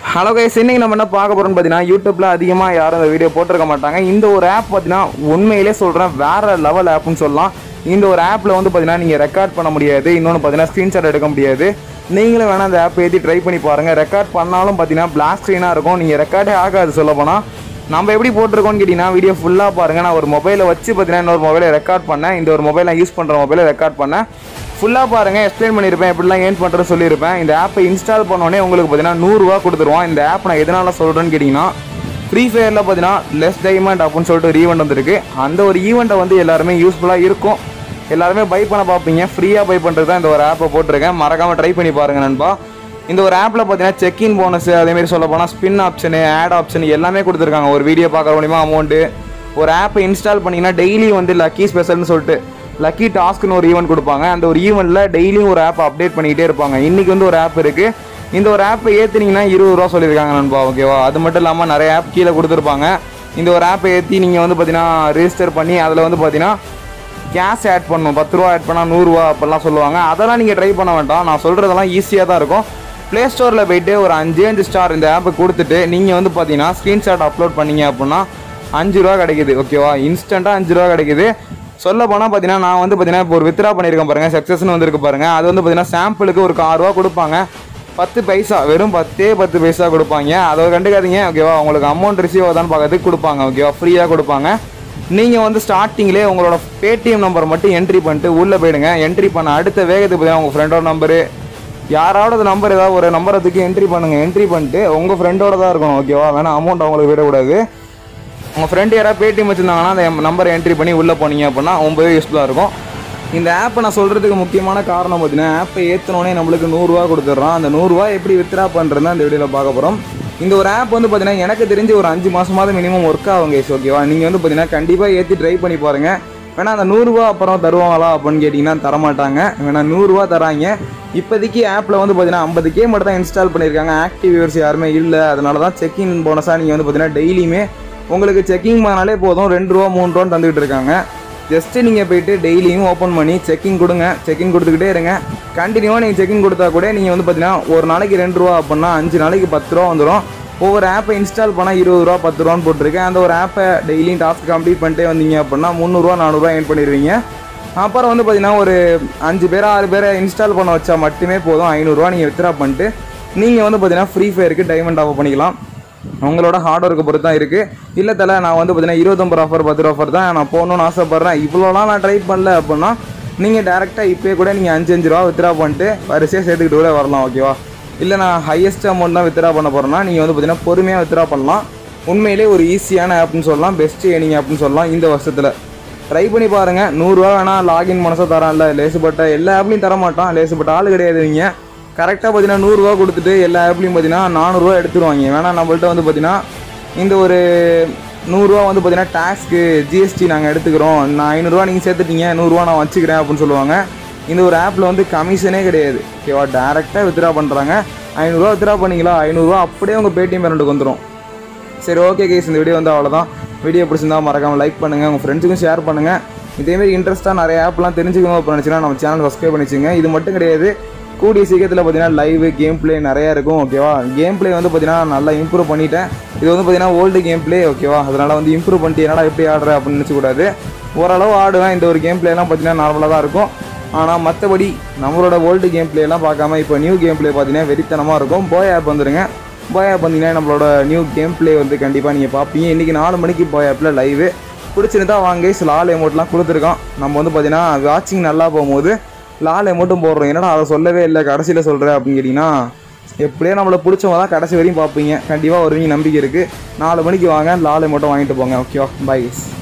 hello guys இன்னைக்கு நம்ம என்ன பார்க்க போறோம்னு பார்த்தீங்கன்னா யூடியூப்ல அதிகமாக யாரும் இந்த வீடியோ போட்டிருக்க மாட்டாங்க இந்த ஒரு ஆப் பார்த்தீங்கன்னா உண்மையிலே சொல்கிறேன் வேற லெவல் ஆப்னு சொல்லலாம் இந்த ஒரு ஆப்பில் வந்து பார்த்தீங்கன்னா நீங்கள் ரெக்கார்ட் பண்ண முடியாது இன்னொன்று பார்த்தீங்கன்னா ஸ்க்ரீன்ஷாட் எடுக்க முடியாது நீங்களும் வேணால் அந்த ஆப் ஏற்றி ட்ரை பண்ணி பாருங்கள் ரெக்கார்ட் பண்ணாலும் பார்த்தீங்கன்னா பிளாக் ஸ்க்ரீனாக இருக்கும் நீங்கள் ரெக்கார்டே ஆகாது சொல்ல போனால் நம்ம எப்படி போட்டிருக்கோம்னு கேட்டிங்கன்னா வீடியோ ஃபுல்லாக பாருங்கள் நான் ஒரு மொபைலை வச்சு பார்த்தீங்கன்னா இன்னொரு மொபைலை ரெக்கார்ட் பண்ணேன் இந்த ஒரு மொபைல் நான் யூஸ் பண்ணுற மொபைலை ரெக்கார்ட் பண்ணேன் ஃபுல்லாக பாருங்கள் எக்ஸ்பிளைன் பண்ணியிருப்பேன் எப்படிலாம் ஏன் பண்ணுறது சொல்லியிருப்பேன் இந்த ஆப்பை இன்ஸ்டால் பண்ணோடனே உங்களுக்கு பார்த்தீங்கன்னா நூறுரூவா கொடுத்துருவோம் இந்த ஆப் நான் எதனால் சொல்கிறேன்னு கேட்டிங்கன்னா ஃப்ரீ ஃபயரில் பார்த்தீங்கன்னா லெஸ் டைமண்ட் அப்படின்னு சொல்லிட்டு ஒரு ஈவெண்ட் வந்திருக்கு அந்த ஒரு ஈவெண்ட்டை வந்து எல்லாருமே யூஸ்ஃபுல்லாக இருக்கும் எல்லாருமே பை பண்ண பார்ப்பீங்க ஃப்ரீயாக பை பண்ணுறது தான் இந்த ஒரு ஆப்பை போட்டிருக்கேன் மறக்காமல் ட்ரை பண்ணி பாருங்கள் நண்பா இந்த ஒரு ஆப்பில் பார்த்தீங்கன்னா செக்இன் போனஸ் அதேமாரி சொல்ல போனால் ஸ்பின் ஆப்ஷனு ஆட் ஆப்ஷன் எல்லாமே கொடுத்துருக்காங்க ஒரு வீடியோ பார்க்குற மூலிமா அமௌண்ட்டு ஒரு ஆப்பை இன்ஸ்டால் பண்ணிங்கன்னா டெய்லி வந்து லக்கி ஸ்பெஷல்னு சொல்லிட்டு லக்கி டாஸ்க்னு ஒரு ஈவெண்ட் கொடுப்பாங்க அந்த ஒரு ஈவெண்ட்டில் டெய்லியும் ஒரு ஆப் அப்டேட் பண்ணிக்கிட்டே இருப்பாங்க இன்றைக்கி வந்து ஒரு ஆப் இருக்குது இந்த ஒரு ஆப்பை ஏற்றுனீங்கன்னா இருபது ரூபா சொல்லியிருக்காங்க நண்பா ஓகேவா அது மட்டும் இல்லாமல் நிறைய ஆப் கீழே கொடுத்துருப்பாங்க இந்த ஒரு ஆப்பை ஏற்றி நீங்கள் வந்து பார்த்தீங்கன்னா ரெஜிஸ்டர் பண்ணி அதில் வந்து பார்த்தீங்கன்னா கேஷ் ஆட் பண்ணணும் பத்து ரூபா ஆட் பண்ணால் நூறுரூவா அப்படிலாம் சொல்லுவாங்க அதெல்லாம் நீங்கள் ட்ரை பண்ண வேண்டாம் நான் சொல்கிறதெல்லாம் ஈஸியாக தான் இருக்கும் ப்ளே ஸ்டோரில் போயிட்டு ஒரு அஞ்சு அஞ்சு ஸ்டார் இந்த ஆப்பை கொடுத்துட்டு நீங்கள் வந்து பார்த்தீங்கன்னா ஸ்க்ரீன்ஷாட் அப்லோட் பண்ணீங்க அப்படின்னா அஞ்சு ரூபா கிடைக்குது ஓகேவா இன்ஸ்டண்ட்டாக அஞ்சு ரூபா கிடைக்குது சொல்ல போனால் பார்த்தீங்கன்னா நான் வந்து பார்த்தீங்கன்னா இப்போ ஒரு வித்ரா பண்ணியிருக்கேன் பாருங்கள் சக்ஸஸ்னு வந்திருக்கு பாருங்கள் அது வந்து பார்த்தீங்கன்னா சாம்பிளுக்கு ஒரு ஆறு ரூபா கொடுப்பாங்க பத்து பைசா வெறும் பத்தே பத்து பைசா கொடுப்பாங்க அதை கண்டுக்காதீங்க ஓகேவா உங்களுக்கு அமௌண்ட் ரிசீவ் ஆகுதான்னு பார்க்கறதுக்கு கொடுப்பாங்க ஓகேவா ஃப்ரீயாக கொடுப்பாங்க நீங்கள் வந்து ஸ்டார்டிங்லேயே உங்களோட பேடிஎம் நம்பர் மட்டும் என்ட்ரி பண்ணிட்டு உள்ளே போயிடுங்க என்ட்ரி பண்ண அடுத்த வேகத்துக்கு பார்த்தீங்கன்னா உங்கள் ஃப்ரெண்டோட நம்பரு யாராவது நம்பர் ஏதாவது ஒரு நம்பரை தூக்கி என்ட்ரி பண்ணுங்கள் என்ட்ரி பண்ணிட்டு உங்கள் ஃப்ரெண்டோட தான் இருக்கணும் ஓகேவா வேணா அமௌண்ட் அவங்களுக்கு விடக்கூடாது உங்கள் ஃப்ரெண்டு யாராவது பேடிஎம் வச்சுருந்தாங்கன்னா அந்த நம்பரை என்ட்ரி பண்ணி உள்ளே போனீங்க அப்படின்னா ரொம்பவே யூஸ்ஃபுல்லாக இருக்கும் இந்த ஆப்பை நான் சொல்கிறதுக்கு முக்கியமான காரணம் பார்த்தீங்கன்னா ஆப்பை ஏற்றினோடனே நம்மளுக்கு நூறுரூவா கொடுத்துட்றோம் அந்த நூறுரூவா எப்படி வித்ரா பண்ணுறதுன்னு அந்த வீடியோவில் பார்க்க போகிறோம் இந்த ஒரு ஆப் வந்து பார்த்தீங்கன்னா எனக்கு தெரிஞ்சு ஒரு அஞ்சு மாதமாவது மினிமம் ஒர்க் ஆகும் கேஸ் ஓகேவா நீங்கள் வந்து பார்த்தீங்கன்னா கண்டிப்பாக ஏற்றி ட்ரை பண்ணி பாருங்கள் வேணா அந்த நூறுரூவா அப்புறம் தருவாங்களா அப்படின்னு கேட்டிங்கன்னா தரமாட்டாங்க வேணா நூறுரூவா தராங்க இப்போதைக்கு ஆப்பில் வந்து பார்த்தீங்கன்னா ஐம்பது கே மட்டும் தான் இன்ஸ்டால் பண்ணியிருக்காங்க ஆக்டிவ் வியூவர்ஸ் யாருமே இல்லை அதனால தான் செக்இன் போனஸாக நீங்கள் வந்து பார்த்தீங்கன்னா டெய்லியுமே உங்களுக்கு செக்கிங் பண்ணாலே போதும் ரெண்டு ரூபா மூணு ரூபான்னு தந்துக்கிட்டு இருக்காங்க ஜஸ்ட்டு நீங்கள் போயிட்டு டெய்லியும் ஓப்பன் பண்ணி செக்கிங் கொடுங்க செக்கிங் கொடுத்துக்கிட்டே இருங்க கண்டினியூவாக நீங்கள் செக்கிங் கொடுத்தா கூட நீங்கள் வந்து பார்த்தீங்கன்னா ஒரு நாளைக்கு ரெண்டு ரூபா அப்படின்னா அஞ்சு நாளைக்கு பத்து ரூபா வந்துடும் ஒவ்வொரு ஆப்பை இன்ஸ்டால் பண்ணால் இருபது ரூபா பத்து ரூபான்னு போட்டிருக்கேன் அந்த ஒரு ஆப்பை டெய்லியும் டாஸ்க் கம்ப்ளீட் பண்ணிட்டே வந்தீங்க அப்படின்னா முந்நூறுரூவா நானூறுரூவா ஏர்ன் பண்ணிடுவீங்க அப்புறம் வந்து பார்த்தீங்கன்னா ஒரு அஞ்சு பேர் ஆறு பேரை இன்ஸ்டால் பண்ண வச்சா மட்டுமே போதும் ஐநூறுரூவா நீங்கள் வித்ரா பண்ணிட்டு நீங்கள் வந்து பார்த்தீங்கன்னா ஃப்ரீ ஃபயருக்கு டைமண்ட் ஆஃப் பண்ணிக்கலாம் உங்களோட ஹார்ட் ஒர்க்கை பொறுத்து தான் இருக்குது இல்லை தலை நான் வந்து பார்த்தீங்கன்னா இருபத்தொம்பது ஆஃபர் பத்து ரூபா ஆஃபர் தான் நான் போகணும்னு ஆசைப்பட்றேன் இவ்வளோலாம் நான் ட்ரை பண்ணல அப்படின்னா நீங்கள் டேரெக்டாக இப்போயே கூட நீங்கள் அஞ்சு அஞ்சு ரூபா வித்ரா பண்ணிட்டு வரிசையாக சேர்த்துக்கிட்டு கூட வரலாம் ஓகேவா இல்லை நான் ஹையஸ்ட் அமௌண்ட் தான் வித்ரா பண்ண போகிறேன்னா நீங்கள் வந்து பார்த்தீங்கன்னா பொறுமையாக வித்ரா பண்ணலாம் உண்மையிலே ஒரு ஈஸியான ஆப்னு சொல்லலாம் பெஸ்ட் ஏனிங் ஆப்னு சொல்லலாம் இந்த வருஷத்தில் ட்ரை பண்ணி பாருங்கள் நூறுரூவா வேணால் லாகின் மனசாக தரான்ல லேசுப்பட்ட எல்லா ஆப்லையும் தர மாட்டான் லேசுப்பட்ட ஆள் கிடையாது நீங்கள் கரெக்டாக பார்த்தீங்கன்னா நூறுரூவா கொடுத்துட்டு எல்லா ஆப்லையும் பார்த்தீங்கன்னா நானூறுரூவா எடுத்துருவாங்க வேணால் நம்மள்ட்ட வந்து பார்த்தீங்கன்னா இந்த ஒரு நூறுரூவா வந்து பார்த்தீங்கன்னா டேக்ஸ்க்கு ஜிஎஸ்டி நாங்கள் எடுத்துக்கிறோம் நான் ஐநூறுரூவா நீங்கள் சேர்த்துட்டீங்க நூறுரூவா நான் வச்சுக்கிறேன் அப்படின்னு சொல்லுவாங்க இந்த ஒரு ஆப்பில் வந்து கமிஷனே கிடையாது ஓகேவா டேரெக்டாக வித்ரா பண்ணுறாங்க ஐநூறுரூவா வித்ரா பண்ணிங்களா ஐநூறுரூவா அப்படியே உங்கள் பேடிஎம் பேரண்ட்டுக்கு வந்துடும் சரி ஓகே கேஸ் இந்த வீடியோ வந்து அவ்வளோதான் வீடியோ பிடிச்சிருந்தா மறக்காமல் லைக் பண்ணுங்கள் உங்கள் ஃப்ரெண்ட்ஸுக்கும் ஷேர் பண்ணுங்கள் இதேமாரி இன்ட்ரெஸ்ட்டாக நிறைய ஆப்லாம் தெரிஞ்சுக்கணும் அப்படின்னு நினச்சிங்கன்னா நம்ம சேனல் சப்ஸ்கிரைப் பண்ணிச்சுங்க இது மட்டும் கிடையாது கூடிய சீக்கிரத்தில் பார்த்தீங்கன்னா லைவ் கேம் ப்ளே நிறையா இருக்கும் ஓகேவா கேம் ப்ளே வந்து பார்த்தீங்கன்னா நல்லா இம்ப்ரூவ் பண்ணிட்டேன் இது வந்து பார்த்தீங்கன்னா ஓல்டு கேம் ப்ளே ஓகேவா அதனால் வந்து இம்ப்ரூவ் பண்ணிட்டு என்னடா எப்படி ஆடுற அப்படின்னு நினச்சக்கூடாது ஓரளவு ஆடுவேன் இந்த ஒரு கேம் ப்ளேலாம் பார்த்தீங்கன்னா நார்மலாக தான் இருக்கும் ஆனால் மற்றபடி நம்மளோட ஓல்டு கேம் ப்ளேலாம் பார்க்காம இப்போ நியூ கேம் ப்ளே பார்த்தீங்கன்னா வெறித்தனமாக இருக்கும் போய் ஆப் வந்துருங்க போய் ஆப் வந்தீங்கன்னா நம்மளோட நியூ கேம் ப்ளே வந்து கண்டிப்பாக நீங்கள் பார்ப்பீங்க இன்றைக்கி நாலு மணிக்கு போய் ஆப்பில் லைவு பிடிச்சிருந்தா வாங்க சில ஆல் அமௌண்ட்லாம் கொடுத்துருக்கோம் நம்ம வந்து பார்த்தீங்கன்னா வாட்சிங் நல்லா போகும்போது லால் அமௌண்ட்டும் போடுறோம் என்னடா அதை சொல்லவே இல்லை கடைசியில் சொல்கிறேன் அப்படின்னு கேட்டிங்கன்னா எப்படியே நம்மளை பிடிச்சவங்க தான் கடைசி வரையும் பார்ப்பீங்க கண்டிப்பாக வருவீங்க நம்பிக்கை இருக்குது நாலு மணிக்கு வாங்க லால் அமௌண்ட்டும் வாங்கிட்டு போங்க ஓகேவா பை